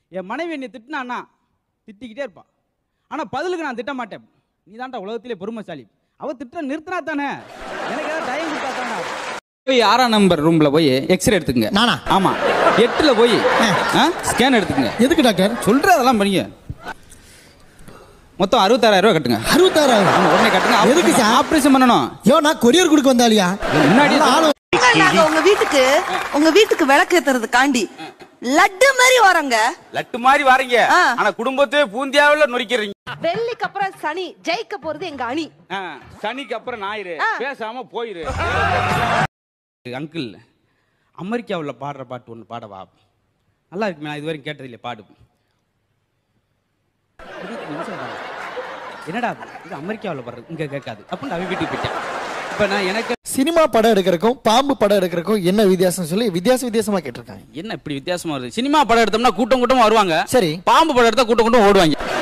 என் மனைவி என்னை திட்டினான்னா திட்டிக்கிட்டே இருப்பான் ஆனா பதிலுக்கு நான் திட்ட மாட்டேன் நீ தான்டா உலகத்திலே பொறுமைசாலி அவ திட்ட நிறுத்தினா தானே எனக்கு ஏதாவது டைம் கொடுத்தா தானே போய் ஆறாம் நம்பர் ரூம்ல போய் எக்ஸ்ரே எடுத்துக்கங்க நானா? ஆமா எட்டுல போய் ஸ்கேன் எடுத்துக்கங்க எதுக்கு டாக்டர் சொல்ற அதெல்லாம் பண்ணிங்க மொத்தம் அறுபத்தாறாயிரம் ரூபாய் கட்டுங்க அறுபத்தாறாயிரம் ஆமா, உடனே கட்டுங்க எதுக்கு சார்? ஆபரேஷன் பண்ணணும் யோ நான் கொரியர் கொடுக்க வந்தாலியா முன்னாடி ஆளு நாங்க உங்க வீட்டுக்கு உங்க வீட்டுக்கு விளக்கு ஏத்துறதுக்காண்டி லட்டு மாதிரி வரோங்க லட்டு மாதிரி வாரீங்க ஆ. ஆனா குடும்பத்தையே பூந்தியாவில் நொறிக்கிறீங்க வெள்ளிக்கு அப்புறம் சனி ஜெயிக்க போறது எங்க அணி ஆ, சனிக்கு அப்புறம் ஞாயிறு ஆ. பேசாம போயிரு அங்கிள் அமெரிக்காவில் பாடுற பாட்டு ஒன்று பாடவா நல்லா இருக்கு நான் இதுவரைக்கும் கேட்டது இல்லை பாடு இருபத்தி நிமிஷம் தானே. என்னடா இது அமெரிக்காவில் பாடுறது இங்க கேட்காது அப்படின்னு அவன் வீட்டுக்கு போயிட்டேன் இப்போ நான் எனக்கு சினிமா படம் எடுக்கிறக்கும் பாம்பு படம் எடுக்கிறக்கும் என்ன வித்தியாசம் சொல்லி வித்தியாச வித்தியாசமா கேட்டிருக்காங்க என்ன இப்படி வித்தியாசமா வருது சினிமா படம் எடுத்தோம்னா கூட்டம் கூட்டமா வருவாங்க சரி பாம்பு படம் எடுத்தா கூட்டம் கூட்டம் ஓடுவாங்க